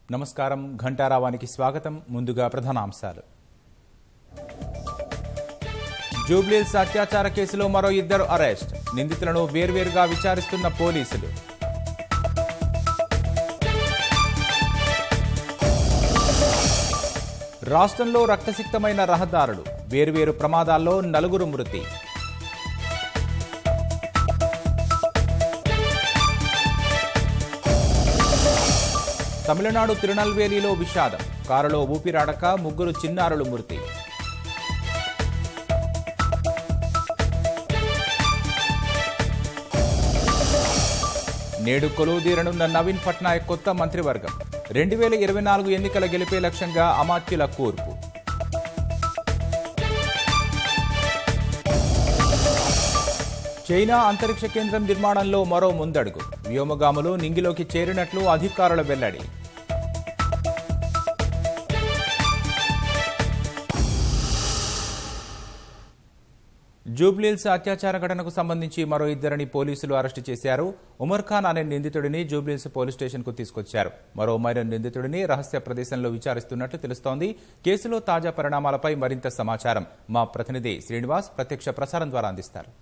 నమస్కారం ఘంటారావానికి స్వాగతం ముందుగా ప్రధానాంశాలు జూబ్లీల్స్ అత్యాచార కేసులో మరో ఇద్దరు అరెస్ట్ నిందితులను వేర్వేరుగా విచారిస్తున్న పోలీసులు రాష్ట్రంలో రక్తసిక్తమైన రహదారులు వేర్వేరు ప్రమాదాల్లో నలుగురు మృతి తమిళనాడు తిరునల్వేలిలో విషాదం కారులో ఊపిరాడక ముగ్గురు చిన్నారులు మృతి నేడు కొలువుదీరనున్న నవీన్ పట్నాయక్ కొత్త మంత్రివర్గం రెండు వేల ఇరవై నాలుగు ఎన్నికల గెలిపే లక్ష్యంగా అమాత్యుల కూర్పు చైనా అంతరిక్ష కేంద్రం నిర్మాణంలో మరో ముందడుగు వ్యోమగాములు నింగిలోకి చేరినట్లు అధికారుల వెల్లడి జూబ్లీల్స్ అత్యాచార ఘటనకు సంబంధించి మరో ఇద్దరిని పోలీసులు అరెస్టు చేశారు ఉమర్ ఖాన్ అనే నిందితుడిని జూబ్లీల్స్ పోలీస్ స్టేషన్ కు తీసుకొచ్చారు మరో మైనర్ నిందితుడిని రహస్య ప్రదేశంలో విచారిస్తున్నట్లు తెలుస్తోంది కేసులో తాజా పరిణామాలపై మరింత సమాచారం మా ప్రతినిధి శ్రీనివాస్ ప్రత్యక్ష ప్రసారం ద్వారా అందిస్తారు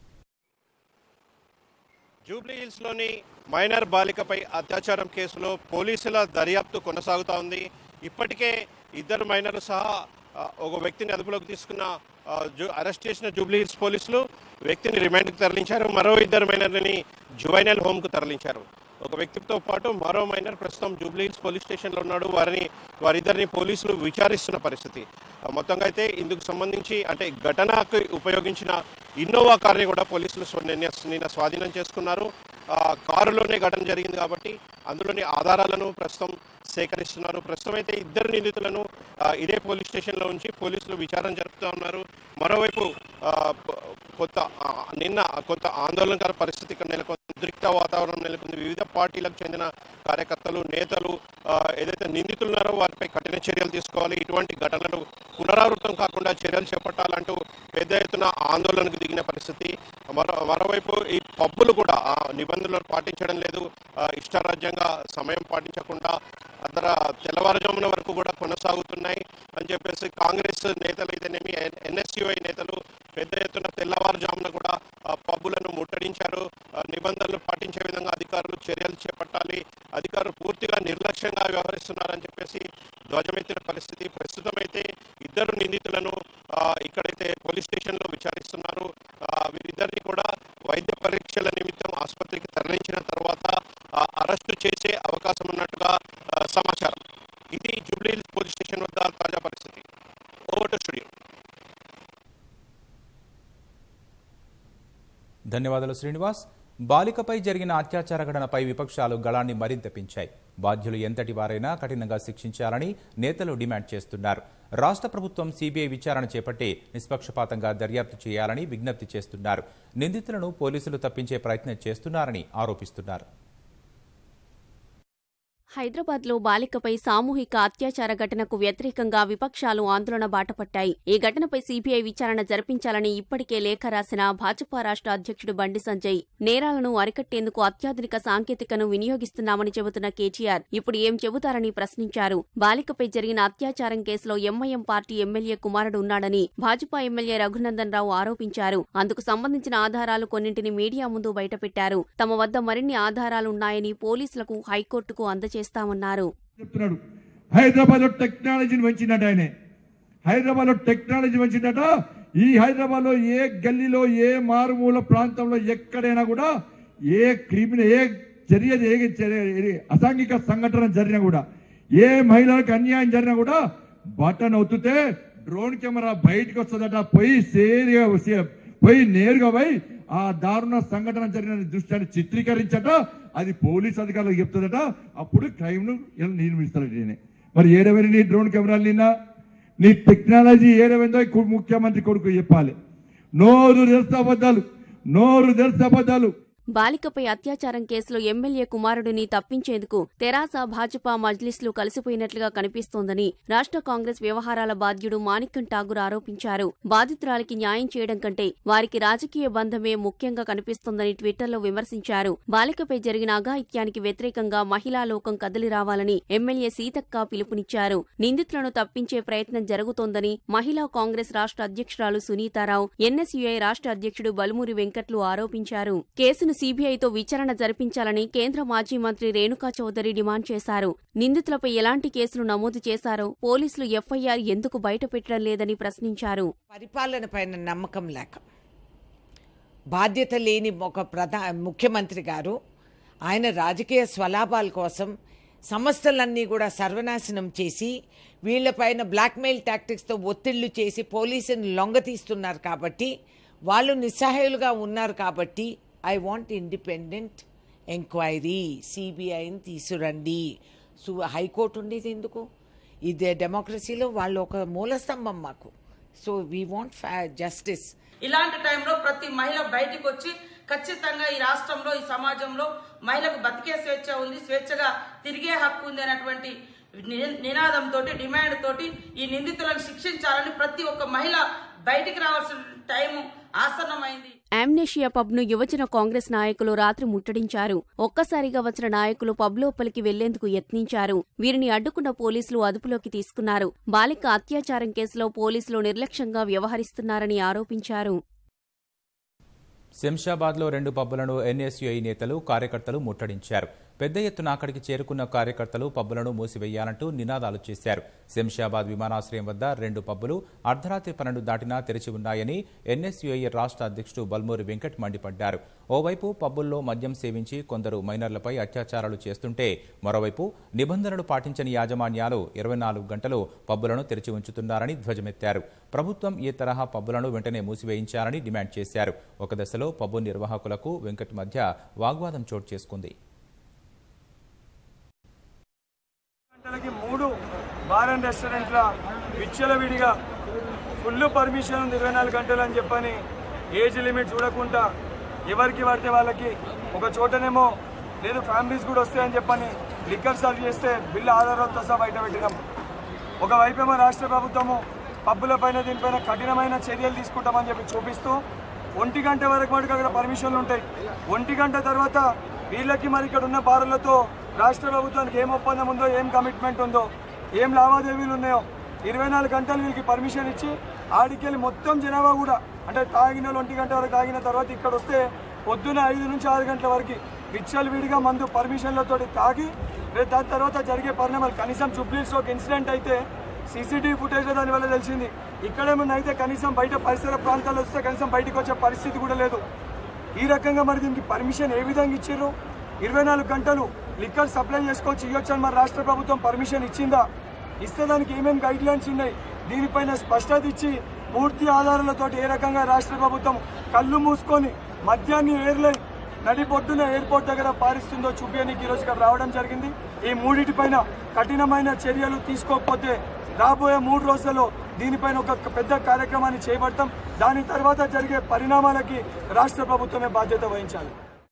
జూబ్లీహిల్స్లోని మైనర్ బాలికపై అత్యాచారం కేసులో పోలీసుల దర్యాప్తు కొనసాగుతా ఉంది ఇప్పటికే ఇద్దరు మైనర్లు సహా ఆ, ఒక వ్యక్తిని అదుపులోకి తీసుకున్న ఆ, జూ అరెస్ట్ చేసిన జూబ్లీహిల్స్ పోలీసులు వ్యక్తిని రిమాండ్కి తరలించారు మరో ఇద్దరు మైనర్లని జువైనల్ హోమ్కు తరలించారు ఒక వ్యక్తితో పాటు మరో మైనర్ ప్రస్తుతం జూబ్లీహిల్స్ పోలీస్ స్టేషన్లో ఉన్నాడు వారిని వారిద్దరిని పోలీసులు విచారిస్తున్న పరిస్థితి ఆ, మొత్తంగా అయితే ఇందుకు సంబంధించి అంటే ఘటనకు ఉపయోగించిన ఇన్నోవా కార్ని కూడా పోలీసులు స్వ- నిన్న నిన్న స్వాధీనం చేసుకున్నారు ఆ, కారులోనే ఘటన జరిగింది కాబట్టి అందులోని ఆధారాలను ప్రస్తుతం సేకరిస్తున్నారు ప్రస్తుతం అయితే ఇద్దరు నిందితులను ఆ, ఇదే పోలీస్ స్టేషన్లో ఉంచి పోలీసులు విచారణ జరుపుతూ ఉన్నారు మరోవైపు ఆ, ప- కొత్త ఆ, నిన్న కొంత ఆందోళనకర పరిస్థితి ఇక్కడ నెలకొంది ఉద్రిక్త వాతావరణం నెలకొంది వివిధ పార్టీలకు చెందిన కార్యకర్తలు నేతలు ఆ, ఏదైతే నిందితులు ఉన్నారో వారిపై కఠిన చర్యలు తీసుకోవాలి ఇటువంటి ఘటనలు పునరావృతం కాకుండా చర్యలు చేపట్టాలంటూ పెద్ద ఎత్తున ఆందోళనకు దిగిన పరిస్థితి మరో మరోవైపు ఈ పబ్బులు కూడా ఆ నిబంధనలు పాటించడం లేదు ఆ, ఇష్టారాజ్యంగా సమయం పాటించకుండా అదర తెల్లవారుజామున వరకు కూడా కొనసాగుతున్నాయి అని చెప్పేసి కాంగ్రెస్ నేతలు అయితేనేమి ఎన్ఎస్యుఐ నేతలు పెద్ద ఎత్తున తెల్లవారుజామున కూడా ఆ, పబ్బులను ముట్టడించారు ఆ, నిబంధనలు పాటించే విధంగా అధికారులు చర్యలు చేపట్టాలి అధికారులు పూర్తిగా నిర్లక్ష్యంగా వ్యవహరిస్తున్నారని చెప్పేసి ధ్వజమెత్తిన పరిస్థితి ప్రస్తుతం అయితే ఇద్దరు నిందితులను ఆ, ఇక్కడైతే పోలీస్ స్టేషన్లో విచారిస్తున్నారు ఆ, వీరిద్దరిని కూడా వైద్య పరీక్షల నిమిత్తం ఆసుపత్రికి తరలించిన తర్వాత ఆ, అరెస్టు చేసే అవకాశం ఉన్నట్టుగా ఆ, సమాచారం ఇది జూబ్లీ పోలీస్ స్టేషన్ వద్ద తాజా పరిస్థితి ఓవర్ టు స్టూడియో ధన్యవాదాలు శ్రీనివాస్ బాలికపై జరిగిన అత్యాచార ఘటనపై విపక్షాలు గళాన్ని మరింత పెంచాయి బాధ్యులు ఎంతటి వారైనా కఠినంగా శిక్షించాలని నేతలు డిమాండ్ చేస్తున్నారు రాష్ట్ర ప్రభుత్వం సీబీఐ విచారణ చేపట్టి నిష్పక్షపాతంగా దర్యాప్తు చేయాలని విజ్ఞప్తి చేస్తున్నారు నిందితులను పోలీసులు తప్పించే ప్రయత్నం చేస్తున్నారని ఆరోపిస్తున్నారు హైదరాబాద్లో బాలికపై సామూహిక అత్యాచార ఘటనకు వ్యతిరేకంగా విపక్షాలు ఆందోళన బాటపట్టాయి ఈ ఘటనపై సీబీఐ విచారణ జరిపించాలని ఇప్పటికే లేఖ రాసిన భాజపా రాష్ట్ర అధ్యక్షుడు బండి సంజయ్ నేరాలను అరికట్టేందుకు అత్యాధునిక సాంకేతికను వినియోగిస్తున్నామని చెబుతున్న కేటీఆర్ ఇప్పుడు ఏం చెబుతారని ప్రశ్నించారు బాలికపై జరిగిన అత్యాచారం కేసులో ఎంఐఎం పార్టీ ఎమ్మెల్యే కుమారుడు ఉన్నాడని భాజపా ఎమ్మెల్యే రఘునందన్ రావు ఆరోపించారు అందుకు సంబంధించిన ఆధారాలు కొన్నింటిని మీడియా ముందు బయటపెట్టారు తమ వద్ద మరిన్ని ఆధారాలున్నాయని పోలీసులకు హైకోర్టుకు అందజేస్తామన్నారు చెప్తున్నాడు హైదరాబాద్ లో టెక్నాలజీని పెంచినట్టు ఆయన హైదరాబాద్ లో టెక్నాలజీ పెంచినట్ట ఈ హైదరాబాద్ లో ఏ గల్లీలో ఏ మారుమూల ప్రాంతంలో ఎక్కడైనా కూడా ఏ క్రిమినల్ ఏ చర్య ఏ చర్య- ఏ అసాంఘిక సంఘటన జరిగినా కూడా ఏ మహిళలకు అన్యాయం జరిగినా కూడా బటన్ ఒత్తితే డ్రోన్ కెమెరా బయటకు వస్తుందట పోయి సేరిగా సే- పోయి నేరుగా పోయి ఆ దారుణ సంఘటన జరిగిన దృశ్యాన్ని చిత్రీకరించట అది పోలీస్ అధికారులకు చెప్తుందట అప్పుడు క్రైమ్ ను నిర్మిస్తారట ఈయన. మరి ఏడవైన నీ డ్రోన్ కెమెరాలు నిన్న నీ టెక్నాలజీ ఏడవైందో ఈ కు- ముఖ్యమంత్రి కొడుకు చెప్పాలి నోరు తెరిస్తే అబద్ధాలు నోరు తెరిస్తే అబద్ధాలు బాలికపై అత్యాచారం కేసులో ఎమ్మెల్యే కుమారుడిని తప్పించేందుకు తెరాస భాజపా మజ్లిస్లు కలిసిపోయినట్లుగా కనిపిస్తోందని రాష్ట్ర కాంగ్రెస్ వ్యవహారాల బాధ్యుడు మాణిక్కం ఠాగూర్ ఆరోపించారు బాధితురాలికి న్యాయం చేయడం కంటే వారికి రాజకీయ బంధమే ముఖ్యంగా కనిపిస్తోందని ట్విట్టర్లో విమర్శించారు బాలికపై జరిగిన అఘాయిత్యానికి వ్యతిరేకంగా మహిళా లోకం కదిలి రావాలని ఎమ్మెల్యే సీతక్క పిలుపునిచ్చారు నిందితులను తప్పించే ప్రయత్నం జరుగుతోందని మహిళా కాంగ్రెస్ రాష్ట్ర అధ్యక్షురాలు సునీతారావు ఎన్ఎస్యుఐ రాష్ట్ర అధ్యక్షుడు బలుమూరి వెంకట్లు ఆరోపించారు కేసును సీబీఐతో విచారణ జరిపించాలని కేంద్ర మాజీ మంత్రి రేణుకా చౌదరి డిమాండ్ చేశారు నిందితులపై ఎలాంటి కేసులు నమోదు చేశారో పోలీసులు ఎఫ్ఐఆర్ ఎందుకు బయటపెట్టడం లేదని ప్రశ్నించారు పరిపాలన పైన నమ్మకం లేక బాధ్యత లేని ఒక ప్రధా ముఖ్యమంత్రి గారు ఆయన రాజకీయ స్వలాభాల కోసం సంస్థలన్నీ కూడా సర్వనాశనం చేసి వీళ్లపైన బ్లాక్మెయిల్ టాక్టిక్స్తో ఒత్తిళ్లు చేసి పోలీసుని లొంగతీస్తున్నారు కాబట్టి వాళ్ళు నిస్సహాయులుగా ఉన్నారు కాబట్టి ఐ వాంట్ ఇండిపెండెంట్ ఎంక్వైరీ సిబిఐని తీసురండి సు హైకోర్టు ఉండేది ఎందుకు ఇదే డెమోక్రసీలో వాళ్ళు ఒక మూలస్తంభం మాకు సో వీ వాంట్ జస్టిస్ ఇలాంటి టైంలో ప్రతి మహిళ బయటికి వచ్చి ఖచ్చితంగా ఈ రాష్ట్రంలో ఈ సమాజంలో మహిళకు బతికే స్వేచ్ఛ ఉంది స్వేచ్ఛగా తిరిగే హక్కు ఉంది అనేటువంటి ని- నినాదంతో డిమాండ్ తోటి ఈ నిందితులను శిక్షించాలని ప్రతి ఒక్క మహిళ బయటికి రావాల్సిన టైం ఆసన్నమైంది ఆమ్నేషియా పబ్ను యువజన కాంగ్రెస్ నాయకులు రాత్రి ముట్టడించారు ఒక్కసారిగా వచ్చిన నాయకులు పబ్ లోపలికి వెళ్లేందుకు యత్నించారు వీరిని అడ్డుకున్న పోలీసులు అదుపులోకి తీసుకున్నారు బాలిక అత్యాచారం కేసులో పోలీసులు నిర్లక్ష్యంగా వ్యవహరిస్తున్నారని ఆరోపించారు శంషాబాద్లో రెండు పబ్బులను ఎన్ఎస్యుఐ నేతలు కార్యకర్తలు ముట్టడించారు పెద్ద ఎత్తున అక్కడికి చేరుకున్న కార్యకర్తలు పబ్బులను మూసివేయాలంటూ నినాదాలు చేశారు శంషాబాద్ విమానాశ్రయం వద్ద రెండు పబ్బులు అర్ధరాత్రి పన్నెండు దాటినా తెరిచి ఉన్నాయని ఎన్ఎస్యుఐ రాష్ట్ర అధ్యక్షుడు బల్మూరి వెంకట్ మండిపడ్డారు ఓవైపు పబ్బుల్లో మద్యం సేవించి కొందరు మైనర్లపై అత్యాచారాలు చేస్తుంటే మరోవైపు నిబంధనలు పాటించని యాజమాన్యాలు ఇరవై నాలుగు గంటలు పబ్బులను తెరిచి ఉంచుతున్నారని ధ్వజమెత్తారు ప్రభుత్వం ఈ తరహా పబ్బులను వెంటనే మూసివేయించాలని డిమాండ్ చేశారు ఒక దశలో పబ్బు నిర్వాహకులకు వెంకట్ మధ్య వాగ్వాదం చోటు చేసుకుంది గంటలకి మూడు బార్ అండ్ రెస్టారెంట్ల విచ్చలవిడిగా ఫుల్ పర్మిషన్ ఉంది ఇరవై నాలుగు గంటలు అని చెప్పని ఏజ్ లిమిట్ చూడకుండా ఎవరికి పడితే వాళ్ళకి ఒక చోటనేమో లేదు ఫ్యామిలీస్ కూడా వస్తాయని చెప్పని లిక్కర్ సర్వ్ చేస్తే బిల్లు ఆధారాలతో సహా బయట పెట్టినాం ఒకవైపేమో రాష్ట్ర ప్రభుత్వము పబ్బుల పైన దీనిపైన కఠినమైన చర్యలు తీసుకుంటామని చెప్పి చూపిస్తూ ఒంటి గంట వరకు మటుకు అక్కడ పర్మిషన్లు ఉంటాయి ఒంటి గంట తర్వాత వీళ్ళకి మరి ఇక్కడ ఉన్న బారులతో రాష్ట్ర ప్రభుత్వానికి ఏం ఒప్పందం ఉందో ఏం కమిట్మెంట్ ఉందో ఏం లావాదేవీలు ఉన్నాయో ఇరవై నాలుగు గంటలు వీళ్ళకి పర్మిషన్ ఇచ్చి ఆడికెళ్ళి మొత్తం జనాభా కూడా అంటే తాగిన వాళ్ళు ఒంటి గంట వరకు తాగిన తర్వాత ఇక్కడ వస్తే పొద్దున ఐదు నుంచి ఆరు గంటల వరకు విచ్చలు విడిగా మందు పర్మిషన్లతో తాగి రేపు దాని తర్వాత జరిగే పరిణామాలు కనీసం జుబ్లీస్లో ఒక ఇన్సిడెంట్ అయితే సీసీటీవీ ఫుటేజ్ దానివల్ల తెలిసింది ఇక్కడేమన్నా అయితే కనీసం బయట పరిసర ప్రాంతాల్లో వస్తే కనీసం బయటకు వచ్చే పరిస్థితి కూడా లేదు ఈ రకంగా మరి దీనికి పర్మిషన్ ఏ విధంగా ఇచ్చారు ఇరవై నాలుగు గంటలు లిక్కర్ సప్లై చేసుకోవచ్చు ఇవ్వచ్చు అని మరి రాష్ట్ర ప్రభుత్వం పర్మిషన్ ఇచ్చిందా ఇస్తే దానికి ఏమేమి గైడ్ లైన్స్ ఉన్నాయి దీనిపైన స్పష్టత ఇచ్చి పూర్తి ఆధారాలతో ఏ రకంగా రాష్ట్ర ప్రభుత్వం కళ్ళు మూసుకొని మద్యాన్ని ఎయిర్లైన్ నడి పొద్దున ఎయిర్పోర్ట్ దగ్గర పారిస్తుందో చూపించడానికి ఈరోజు ఇక్కడ రావడం జరిగింది ఈ మూడింటిపైన కఠినమైన చర్యలు తీసుకోకపోతే రాబోయే మూడు రోజులలో దీనిపైన ఒక పెద్ద కార్యక్రమాన్ని చేపడతాం దాని తర్వాత జరిగే పరిణామాలకి రాష్ట్ర ప్రభుత్వమే బాధ్యత వహించాలి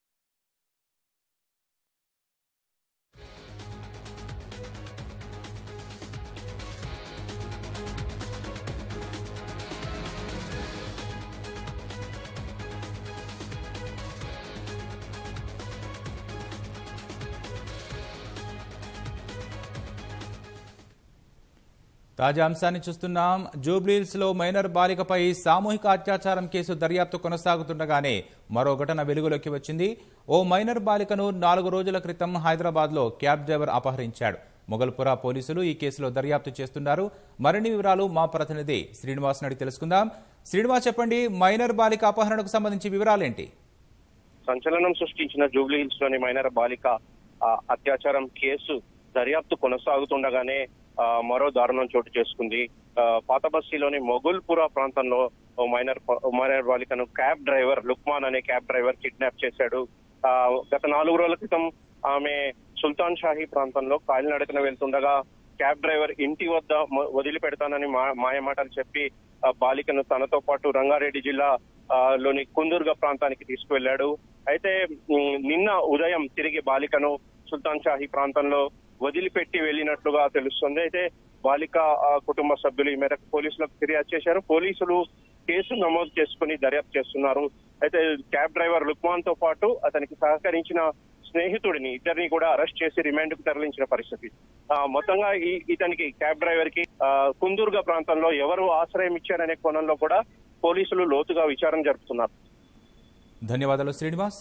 తాజా అంశాన్ని చూస్తున్నాం జూబ్లీహిల్స్ లో మైనర్ బాలికపై సామూహిక అత్యాచారం కేసు దర్యాప్తు కొనసాగుతుండగానే మరో ఘటన వెలుగులోకి వచ్చింది ఓ మైనర్ బాలికను నాలుగు రోజుల క్రితం హైదరాబాద్ లో క్యాబ్ డ్రైవర్ అపహరించాడు మొగల్పుర పోలీసులు ఈ కేసులో దర్యాప్తు చేస్తున్నారు మరిన్ని వివరాలు మా ప్రతినిధి శ్రీనివాస్ నడి తెలుసుకుందాం శ్రీనివాస్ చెప్పండి మైనర్ బాలిక అపహరణకు సంబంధించి వివరాలేంటి సంచలనం సృష్టించిన జూబ్లీ హిల్స్ లోని మైనర్ బాలిక ఆ, అత్యాచారం కేసు దర్యాప్తు కొనసాగుతుండగానే ఆ, మరో దారుణం చోటు చేసుకుంది ఆ, పాత బస్తీలోని మొగుల్పుర ప్రాంతంలో ఓ మైనర్ ఓ మైనర్ బాలికను క్యాబ్ డ్రైవర్ లుక్మాన్ అనే క్యాబ్ డ్రైవర్ కిడ్నాప్ చేశాడు ఆ, గత నాలుగు రోజుల క్రితం ఆమె సుల్తాన్ షాహీ ప్రాంతంలో కాలినడకన వెళ్తుండగా క్యాబ్ డ్రైవర్ ఇంటి వద్ద మొ- వదిలిపెడతానని మా- మాయమాటలు చెప్పి ఆ బాలికను తనతో పాటు రంగారెడ్డి జిల్లా ఆ, లోని కుందూర్గ ప్రాంతానికి తీసుకువెళ్లాడు అయితే ఉమ్, నిన్న ఉదయం తిరిగి బాలికను సుల్తాన్ షాహీ ప్రాంతంలో వదిలిపెట్టి వెళ్ళినట్లుగా తెలుస్తుంది అయితే బాలిక ఆ, కుటుంబ సభ్యులు ఈ మేరకు పోలీసులకు ఫిర్యాదు చేశారు పోలీసులు కేసు నమోదు చేసుకుని దర్యాప్తు చేస్తున్నారు అయితే క్యాబ్ డ్రైవర్ లుక్మాన్ తో పాటు అతనికి సహకరించిన స్నేహితుడిని ఇద్దరిని కూడా అరెస్ట్ చేసి రిమాండ్ కు తరలించిన పరిస్థితి ఆ, మొత్తంగా ఈ ఇతనికి క్యాబ్ డ్రైవర్ కి ఆ, కుందూర్గ ప్రాంతంలో ఎవరు ఆశ్రయం ఇచ్చారనే కోణంలో కూడా పోలీసులు లోతుగా విచారణ జరుపుతున్నారు ధన్యవాదాలు శ్రీనివాస్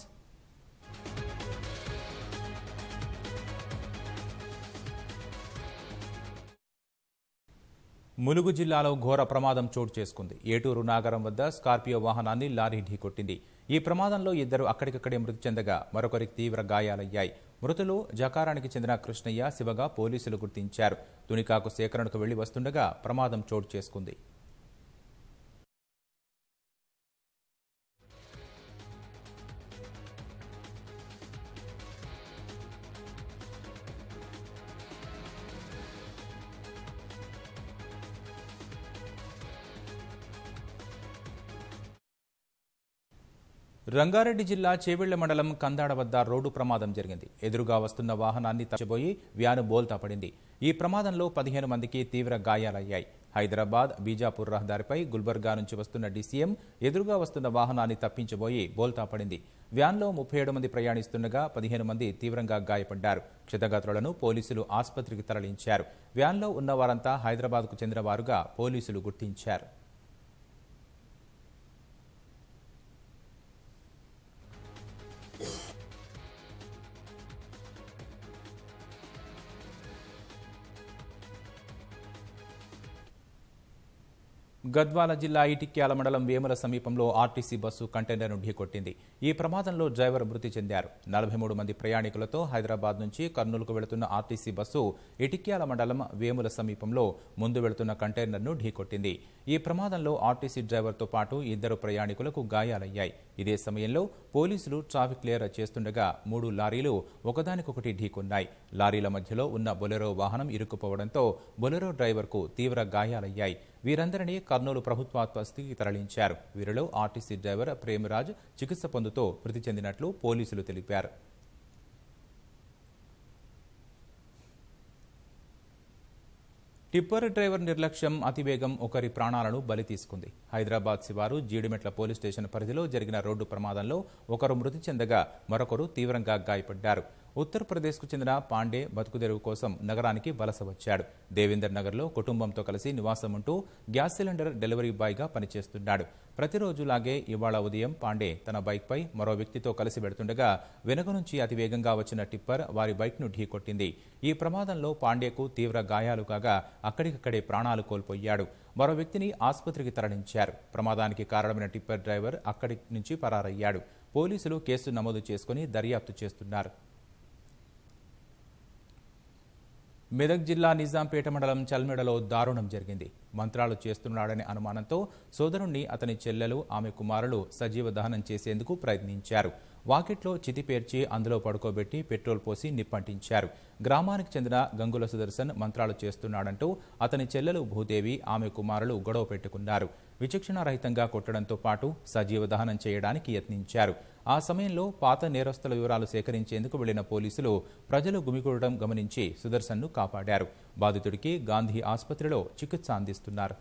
ములుగు జిల్లాలో ఘోర ప్రమాదం చోటు చేసుకుంది ఏటూరు నాగరం వద్ద స్కార్పియో వాహనాన్ని లారీ ఢీకొట్టింది ఈ ప్రమాదంలో ఇద్దరు అక్కడికక్కడే మృతి చెందగా మరొకరికి తీవ్ర గాయాలయ్యాయి మృతులు జకారానికి చెందిన కృష్ణయ్య శివగా పోలీసులు గుర్తించారు తునికాకు సేకరణకు వెళ్లి వస్తుండగా ప్రమాదం చోటు చేసుకుంది రంగారెడ్డి జిల్లా చేవెళ్ల మండలం కందాడ వద్ద రోడ్డు ప్రమాదం జరిగింది ఎదురుగా వస్తున్న వాహనాన్ని తచ్చిపోయి వ్యాను బోల్తా పడింది ఈ ప్రమాదంలో పదిహేను మందికి తీవ్ర గాయాలయ్యాయి హైదరాబాద్ బీజాపూర్ రహదారిపై గుల్బర్గా నుంచి వస్తున్న డీసీఎం ఎదురుగా వస్తున్న వాహనాన్ని తప్పించబోయి బోల్తా పడింది వ్యాన్లో ముప్పై ఏడు మంది ప్రయాణిస్తుండగా పదిహేను మంది తీవ్రంగా గాయపడ్డారు క్షతగాత్రులను పోలీసులు ఆసుపత్రికి తరలించారు వ్యాన్లో ఉన్న వారంతా హైదరాబాద్కు చెందిన వారుగా పోలీసులు గుర్తించారు గద్వాల జిల్లా ఇటిక్యాల మండలం వేముల సమీపంలో ఆర్టీసీ బస్సు కంటైనర్ను ఢీకొట్టింది ఈ ప్రమాదంలో డ్రైవర్ మృతి చెందారు నలభై మూడు మంది ప్రయాణికులతో హైదరాబాద్ నుంచి కర్నూలుకు వెళుతున్న ఆర్టీసీ బస్సు ఇటిక్యాల మండలం వేముల సమీపంలో ముందు వెళుతున్న కంటైనర్ను ఢీకొట్టింది ఈ ప్రమాదంలో ఆర్టీసీ డ్రైవర్తో పాటు ఇద్దరు ప్రయాణికులకు గాయాలయ్యాయి ఇదే సమయంలో పోలీసులు ట్రాఫిక్ క్లియర్ చేస్తుండగా మూడు లారీలు ఒకదానికొకటి ఢీకొన్నాయి లారీల మధ్యలో ఉన్న బొలెరో వాహనం ఇరుక్కుపోవడంతో బొలెరో డ్రైవర్కు తీవ్ర గాయాలయ్యాయి వీరందరినీ కర్నూలు ప్రభుత్వాసుపత్రికి తరలించారు వీరిలో ఆర్టీసీ డ్రైవర్ ప్రేమరాజ్ చికిత్స పొందుతూ మృతి చెందినట్లు పోలీసులు తెలిపారు టిప్పర్ డ్రైవర్ నిర్లక్ష్యం అతివేగం ఒకరి ప్రాణాలను బలి తీసుకుంది హైదరాబాద్ శివారు జీడిమెట్ల పోలీస్ స్టేషన్ పరిధిలో జరిగిన రోడ్డు ప్రమాదంలో ఒకరు మృతి చెందగా మరొకరు తీవ్రంగా గాయపడ్డారు ఉత్తరప్రదేశ్కు చెందిన పాండే బతుకుదెరువు కోసం నగరానికి వలస వచ్చాడు దేవేందర్ నగర్లో కుటుంబంతో కలిసి నివాసం ఉంటూ గ్యాస్ సిలిండర్ డెలివరీ బాయ్గా పనిచేస్తున్నాడు ప్రతిరోజులాగే ఇవాళ ఉదయం పాండే తన బైక్పై మరో వ్యక్తితో కలిసి వెడుతుండగా వెనుక నుంచి అతివేగంగా వచ్చిన టిప్పర్ వారి బైక్ను ఢీకొట్టింది ఈ ప్రమాదంలో పాండేకు తీవ్ర గాయాలు కాగా అక్కడికక్కడే ప్రాణాలు కోల్పోయాడు మరో వ్యక్తిని ఆసుపత్రికి తరలించారు ప్రమాదానికి కారణమైన టిప్పర్ డ్రైవర్ అక్కడి నుంచి పరారయ్యాడు పోలీసులు కేసు నమోదు చేసుకుని దర్యాప్తు చేస్తున్నారు మెదక్ జిల్లా నిజాంపేట మండలం చల్మెడలో దారుణం జరిగింది మంత్రాలు చేస్తున్నాడనే అనుమానంతో సోదరుణ్ణి అతని చెల్లెలు ఆమె కుమారులు సజీవ దహనం చేసేందుకు ప్రయత్నించారు వాకిట్లో చితి పేర్చి అందులో పడుకోబెట్టి పెట్రోల్ పోసి నిప్పంటించారు గ్రామానికి చెందిన గంగుల సుదర్శన్ మంత్రాలు చేస్తున్నాడంటూ అతని చెల్లెలు భూదేవి ఆమె కుమారులు గొడవ పెట్టుకున్నారు విచక్షణారహితంగా కొట్టడంతో పాటు సజీవ దహనం చేయడానికి యత్నించారు ఆ సమయంలో పాత నేరస్తుల వివరాలు సేకరించేందుకు వెళ్లిన పోలీసులు ప్రజలు గుమికూడడం గమనించి సుదర్శన్ను కాపాడారు బాధితుడికి గాంధీ ఆసుపత్రిలో చికిత్స అందిస్తున్నారు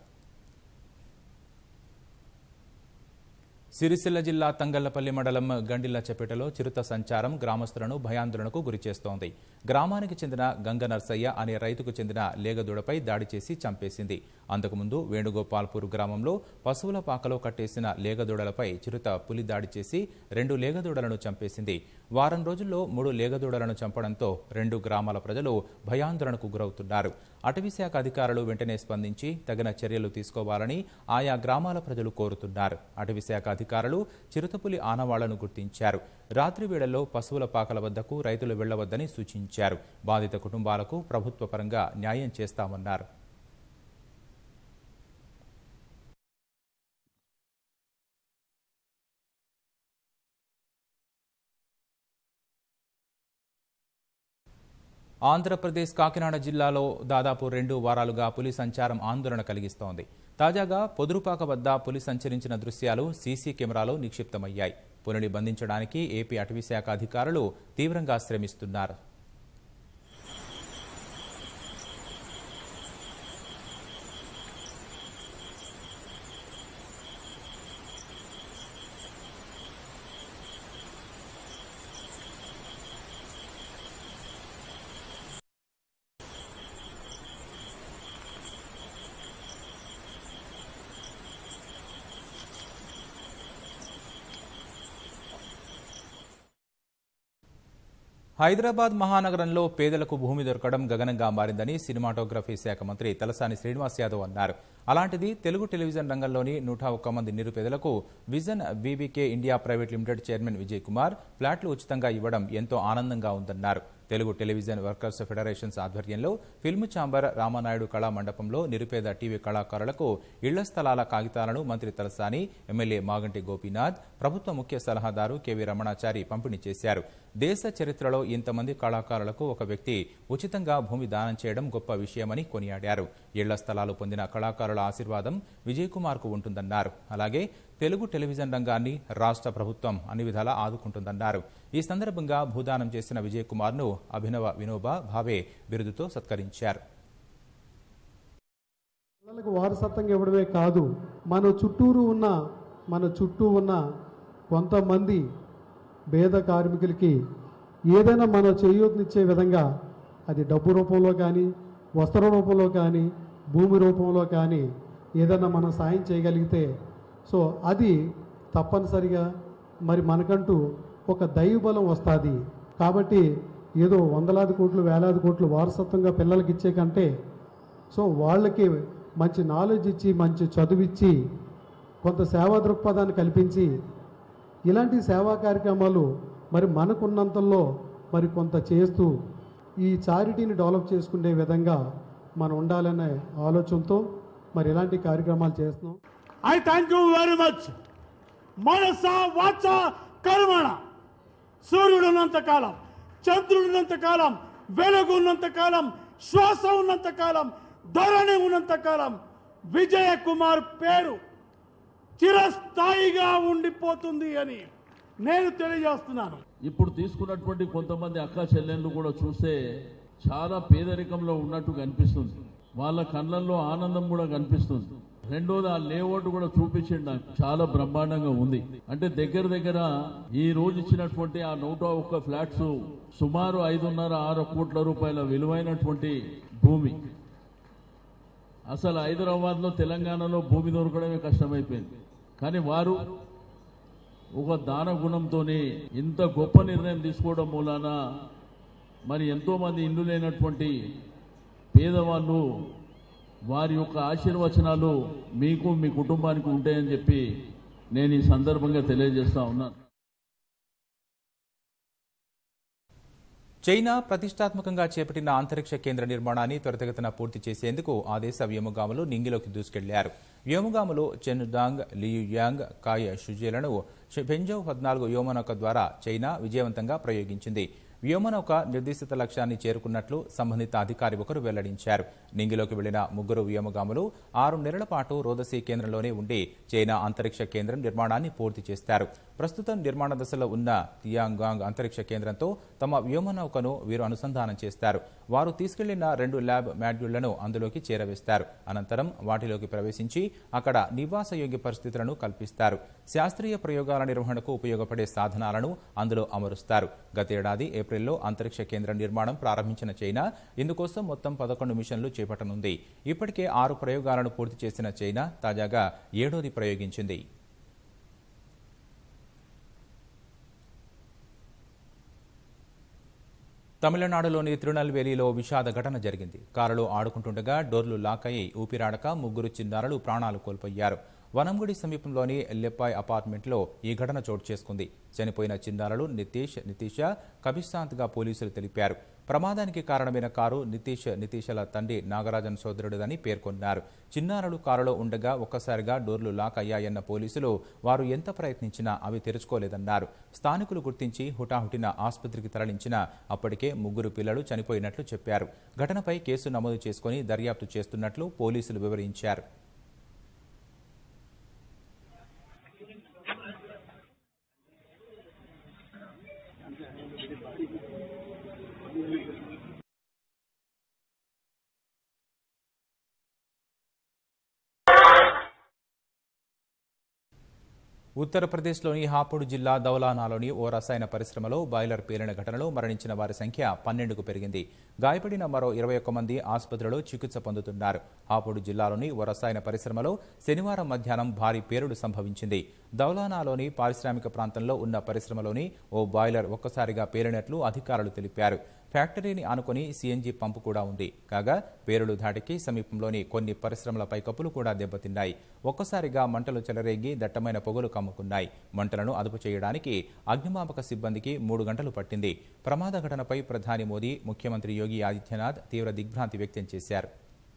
సిరిసిల్ల జిల్లా తంగళ్లపల్లి మండలం గండిల్లచెపేటలో చిరుత సంచారం గ్రామస్తులను భయాందోళనకు గురిచేస్తోంది గ్రామానికి చెందిన గంగ నర్సయ్య అనే రైతుకు చెందిన లేగదూడపై దాడి చేసి చంపేసింది అంతకుముందు వేణుగోపాల్పూర్ గ్రామంలో పశువుల పాకలో కట్టేసిన లేగదూడలపై చిరుత పులి దాడి చేసి రెండు లేగదూడలను చంపేసింది వారం రోజుల్లో మూడు లేగదూడలను చంపడంతో రెండు గ్రామాల ప్రజలు భయాందోళనకు గురవుతున్నారు అటవీశాఖ అధికారులు వెంటనే స్పందించి తగిన చర్యలు తీసుకోవాలని ఆయా గ్రామాల ప్రజలు కోరుతున్నారు అటవీశాఖ అధికారులు చిరుతపులి ఆనవాళ్లను గుర్తించారు రాత్రి వేళల్లో పశువుల పాకల వద్దకు రైతులు వెళ్లవద్దని సూచించారు బాధిత కుటుంబాలకు ప్రభుత్వ పరంగా న్యాయం చేస్తామన్నారు ఆంధ్రప్రదేశ్ కాకినాడ జిల్లాలో దాదాపు రెండు వారాలుగా పులి సంచారం ఆందోళన కలిగిస్తోంది తాజాగా పొదురుపాక వద్ద పులి సంచరించిన దృశ్యాలు సీసీ కెమెరాలో నిక్షిప్తమయ్యాయి పులిని బంధించడానికి ఏపీ అటవీశాఖ అధికారులు తీవ్రంగా శ్రమిస్తున్నారు హైదరాబాద్ మహానగరంలో పేదలకు భూమి దొరకడం గగనంగా మారిందని సినిమాటోగ్రఫీ శాఖ మంత్రి తలసాని శ్రీనివాస్ యాదవ్ అన్నారు అలాంటిది తెలుగు టెలివిజన్ రంగంలోని నూట ఒక్క మంది నిరుపేదలకు vision BBK India private limited chairman Vijay Kumar ఫ్లాట్లు ఉచితంగా ఇవ్వడం ఎంతో ఆనందంగా ఉందన్నారు తెలుగు టెలివిజన్ వర్కర్స్ ఫెడరేషన్స్ ఆధ్వర్యంలో ఫిల్మ్ ఛాంబర్ రామానాయుడు కళా మండపంలో నిరుపేద టీవీ కళాకారులకు ఇళ్ల స్థలాల కాగితాలను మంత్రి తలసాని ఎమ్మెల్యే మాగంటి గోపీనాథ్ ప్రభుత్వ ముఖ్య సలహాదారు కెవి రమణాచారి పంపిణీ చేశారు దేశ చరిత్రలో ఇంతమంది కళాకారులకు ఒక వ్యక్తి ఉచితంగా భూమి దానం చేయడం గొప్ప విషయమని కొనియాడారు ఇళ్ల స్థలాలు పొందిన కళాకారుల ఆశీర్వాదం విజయ్ కుమార్ కు ఉంటుందన్నారు అలాగే తెలుగు టెలివిజన్ రంగాన్ని రాష్ట్ర ప్రభుత్వం అన్ని విధాలా ఆదుకుంటుందన్నారు ఈ సందర్భంగా భూదానం చేసిన విజయ్ కుమార్ ను అభినవ వినోబా భావే బిరుదుతో సత్కరించారు పిల్లలకు వారసత్వంగా ఇవ్వడమే కాదు మన చుట్టూరు ఉన్న మన చుట్టూ ఉన్న కొంతమంది పేద కార్మికులకి ఏదైనా మనం చేయూతనిచ్చే విధంగా అది డబ్బు రూపంలో కానీ వస్త్ర రూపంలో కానీ భూమి రూపంలో కానీ ఏదైనా మనం సాయం చేయగలిగితే సో అది తప్పనిసరిగా మరి మనకంటూ ఒక దైవబలం వస్తుంది కాబట్టి ఏదో వందలాది కోట్లు వేలాది కోట్లు వారసత్వంగా పిల్లలకి ఇచ్చే కంటే సో వాళ్ళకి మంచి నాలెడ్జ్ ఇచ్చి మంచి చదువిచ్చి కొంత సేవా దృక్పథాన్ని కల్పించి ఇలాంటి సేవా కార్యక్రమాలు మరి మనకున్నంతలో మరి కొంత చేస్తూ ఈ చారిటీని డెవలప్ చేసుకునే విధంగా మనం ఉండాలనే ఆలోచనతో మరి ఇలాంటి కార్యక్రమాలు చేస్తున్నాం I thank you very much. మనస వాచ కర్మణ సూర్యుడు ఉన్నంత కాలం చంద్రుడు ఉన్నంత కాలం వెలుగు ఉన్నంత కాలం శ్వాస ఉన్నంత కాలం ధరణి ఉన్నంత కాలం విజయ కుమార్ పేరు చిరస్థాయిగా ఉండిపోతుంది అని నేను తెలియజేస్తున్నాను ఇప్పుడు తీసుకున్నటువంటి కొంతమంది అక్క చెల్లెళ్ళు కూడా చూస్తే చాలా పేదరికంలో ఉన్నట్టు కనిపిస్తుంది వాళ్ళ కళ్ళల్లో ఆనందం కూడా కనిపిస్తుంది రెండోది ఆ లేఅవుట్ కూడా చూపించండి నాకు చాలా బ్రహ్మాండంగా ఉంది అంటే దగ్గర దగ్గర ఈ రోజు ఇచ్చినటువంటి ఆ నూట ఒక్క ఫ్లాట్స్ సుమారు ఐదున్నర ఆరు కోట్ల రూపాయల విలువైనటువంటి భూమి అసలు హైదరాబాద్ లో తెలంగాణలో భూమి దొరకడమే కష్టమైపోయింది కానీ వారు ఒక దాన గుణంతోనే ఇంత గొప్ప నిర్ణయం తీసుకోవడం మూలాన మరి ఎంతో మంది ఇల్లు లేనటువంటి పేదవాళ్ళు వారి యొక్క ఆశీర్వచనాలు మీకు మీ కుటుంబానికి ఉంటాయని చెప్పి నేను ఈ సందర్భంగా తెలియజేస్తా ఉన్నాను చైనా ప్రతిష్టాత్మకంగా చేపట్టిన అంతరిక్ష కేంద్ర నిర్మాణాన్ని త్వరితగతిన పూర్తి చేసేందుకు ఆ దేశ వ్యోమగాములు నింగిలోకి దూసుకెళ్లారు వ్యోమగాములు చెన్డాంగ్ లియుయాంగ్ కాయ్ షుజేలను పెంజౌ పద్నాలుగు వ్యోమనౌక ద్వారా చైనా విజయవంతంగా ప్రయోగించింది వ్యోమనౌక నిర్దేశిత లక్ష్యాన్ని చేరుకున్నట్లు సంబంధిత అధికారి ఒకరు వెల్లడించారు నింగిలోకి వెళ్లిన ముగ్గురు వ్యోమగాములు ఆరు నెలల పాటు రోదసీ కేంద్రంలోనే ఉండి చైనా అంతరిక్ష కేంద్రం నిర్మాణాన్ని పూర్తి చేస్తారు ప్రస్తుతం నిర్మాణ దశలో ఉన్న తియాంగాంగ్ అంతరిక్ష కేంద్రంతో తమ వ్యోమనౌకను వీరు అనుసంధానం చేస్తారు వారు తీసుకెళ్లిన రెండు ల్యాబ్ మాడ్యూళ్లను అందులోకి చేరవేస్తారు అనంతరం వాటిలోకి ప్రవేశించి అక్కడ నివాసయోగ్య పరిస్థితులను కల్పిస్తారు శాస్త్రీయ ప్రయోగాల నిర్వహణకు ఉపయోగపడే సాధనాలను అందులో అమరుస్తారు గతేడాది ఏప్రిల్లో అంతరిక్ష కేంద్రం నిర్మాణం ప్రారంభించిన చైనా ఇందుకోసం మొత్తం పదకొండు మిషన్లు చేపట్టనుంది ఇప్పటికే ఆరు ప్రయోగాలను పూర్తి చేసిన చైనా తాజాగా ఏడోది ప్రయోగించింది తమిళనాడులోని తిరునల్వేలిలో విషాద ఘటన జరిగింది కారులో ఆడుకుంటుండగా డోర్లు లాక్ అయి ఊపిరాడక ముగ్గురు చిన్నారులు ప్రాణాలు కోల్పోయారు వనంగుడి సమీపంలోని ఎల్లెప్పాయ్ అపార్ట్మెంట్లో ఈ ఘటన చోటు చేసుకుంది చనిపోయిన చిన్నారులు నితీష్ నితీష కబిశాంత్గా పోలీసులు తెలిపారు ప్రమాదానికి కారణమైన కారు నితీష్ నితీషల తండ్రి నాగరాజన్ సోదరుడిదని పేర్కొన్నారు చిన్నారులు కారులో ఉండగా ఒక్కసారిగా డోర్లు లాక్ అయ్యాయన్న పోలీసులు వారు ఎంత ప్రయత్నించినా అవి తెరుచుకోలేదన్నారు స్థానికులు గుర్తించి హుటాహుటిన ఆసుపత్రికి తరలించిన అప్పటికే ముగ్గురు పిల్లలు చనిపోయినట్లు చెప్పారు ఘటనపై కేసు నమోదు చేసుకుని దర్యాప్తు చేస్తున్నట్లు పోలీసులు వివరించారు ఉత్తరప్రదేశ్లోని హాపుడు జిల్లా దౌలానాలోని ఓ రసాయన పరిశ్రమలో బాయిలర్ పేలిన ఘటనలో మరణించిన వారి సంఖ్య పన్నెండుకు పెరిగింది గాయపడిన మరో ఇరవై ఒక్క మంది ఆసుపత్రిలో చికిత్స పొందుతున్నారు హాపుడు జిల్లాలోని ఓ రసాయన పరిశ్రమలో శనివారం మధ్యాహ్నం భారీ పేలుడు సంభవించింది దౌలానాలోని పారిశ్రామిక ప్రాంతంలో ఉన్న పరిశ్రమలోని ఓ బాయిలర్ ఒక్కసారిగా పేలినట్లు అధికారులు తెలిపారు ఫ్యాక్టరీని ఆనుకొని సీఎన్జీ పంపు కూడా ఉంది కాగా పేరుడు ధాటికి సమీపంలోని కొన్ని పరిశ్రమల పైకప్పులు కూడా దెబ్బతిన్నాయి ఒక్కసారిగా మంటలు చెలరేగి దట్టమైన పొగలు కమ్ముకున్నాయి మంటలను అదుపు చేయడానికి అగ్నిమాపక సిబ్బందికి మూడు గంటలు పట్టింది ప్రమాద ఘటనపై ప్రధాని మోదీ ముఖ్యమంత్రి యోగి ఆదిత్యనాథ్ తీవ్ర దిగ్భ్రాంతి వ్యక్తం చేశారు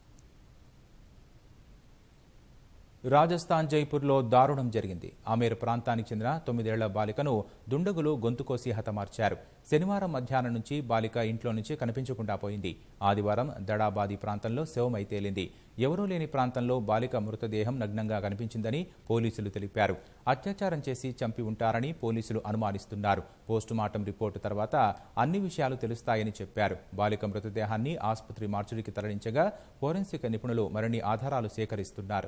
రాజస్థాన్ జైపూర్లో దారుణం జరిగింది ఆమెరు ప్రాంతానికి చెందిన తొమ్మిదేళ్ల బాలికను దుండగులు గొంతుకోసి హతమార్చారు శనివారం మధ్యాహ్నం నుంచి బాలిక ఇంట్లో నుంచి కనిపించకుండా పోయింది ఆదివారం దడాబాది ప్రాంతంలో శవమై తేలింది ఎవరూ లేని ప్రాంతంలో బాలిక మృతదేహం నగ్నంగా కనిపించిందని పోలీసులు తెలిపారు అత్యాచారం చేసి చంపి ఉంటారని పోలీసులు అనుమానిస్తున్నారు పోస్టుమార్టం రిపోర్టు తర్వాత అన్ని విషయాలు తెలుస్తాయని చెప్పారు బాలిక మృతదేహాన్ని ఆసుపత్రి మార్చుడికి తరలించగా ఫోరెన్సిక్ నిపుణులు మరిన్ని ఆధారాలు సేకరిస్తున్నారు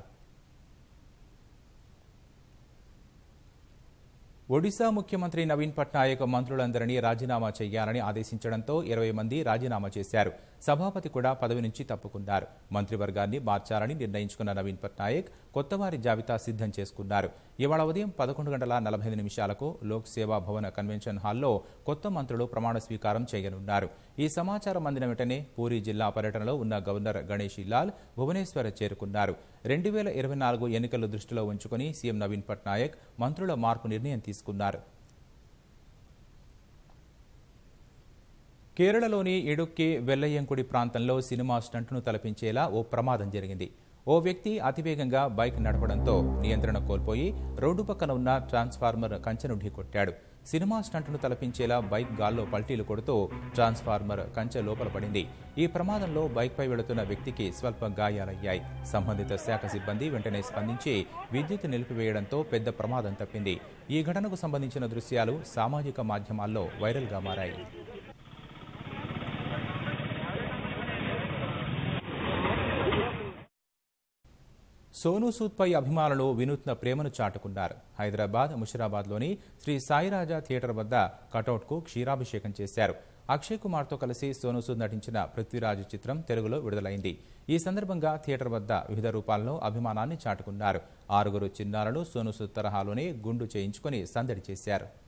ఒడిశా ముఖ్యమంత్రి నవీన్ పట్నాయక్ మంత్రులందరినీ రాజీనామా చేయాలని ఆదేశించడంతో ఇరవై మంది రాజీనామా చేశారు సభాపతి కూడా పదవి నుంచి తప్పుకున్నారు మంత్రివర్గాన్ని మార్చాలని నిర్ణయించుకున్న నవీన్ పట్నాయక్ కొత్తవారి జాబితా సిద్ధం చేసుకున్నారు ఇవాళ ఉదయం పదకొండు గంటల నలభై ఐదు నిమిషాలకు లోక్ సేవా భవన కన్వెన్షన్ హాల్లో కొత్త మంత్రులు ప్రమాణ స్వీకారం చేయనున్నారు ఈ సమాచారం అందిన వెంటనే పూరి జిల్లా పర్యటనలో ఉన్న గవర్నర్ గణేషి లాల్ భువనేశ్వర్ చేరుకున్నారు రెండు వేల ఇరవై నాలుగు ఎన్నికలు దృష్టిలో ఉంచుకుని సీఎం నవీన్ పట్నాయక్ మంత్రుల మార్పు నిర్ణయం తీసుకున్నారు కేరళలోని ఇడుక్కి వెల్లయ్యంకుడి ప్రాంతంలో సినిమా స్టంట్ను తలపించేలా ఓ ప్రమాదం జరిగింది ఓ వ్యక్తి అతివేగంగా బైక్ నడపడంతో నియంత్రణ కోల్పోయి రోడ్డు పక్కన ఉన్న ట్రాన్స్ఫార్మర్ కంచెను ఢీకొట్టాడు సినిమా స్టంట్ను తలపించేలా బైక్ గాల్లో పల్టీలు కొడుతూ ట్రాన్స్ఫార్మర్ కంచె లోపల పడింది ఈ ప్రమాదంలో బైక్పై వెళుతున్న వ్యక్తికి స్వల్ప గాయాలయ్యాయి సంబంధిత శాఖ సిబ్బంది వెంటనే స్పందించి విద్యుత్ నిలిపివేయడంతో పెద్ద ప్రమాదం తప్పింది ఈ ఘటనకు సంబంధించిన దృశ్యాలు సామాజిక మాధ్యమాల్లో వైరల్గా మారాయి సోనూ సూద్పై అభిమానులు వినూత్న ప్రేమను చాటుకున్నారు హైదరాబాద్ ముషిరాబాద్లోని శ్రీ సాయిరాజా థియేటర్ వద్ద కటౌట్కు క్షీరాభిషేకం చేశారు అక్షయ్ కుమార్తో కలిసి సోనూ సూద్ నటించిన పృథ్వీరాజ్ చిత్రం తెలుగులో విడుదలైంది ఈ సందర్భంగా థియేటర్ వద్ద వివిధ రూపాల్లో అభిమానాన్ని చాటుకున్నారు ఆరుగురు చిన్నారులు సోనూ సూద్ తరహాలోనే గుండు చేయించుకుని సందడి చేశారు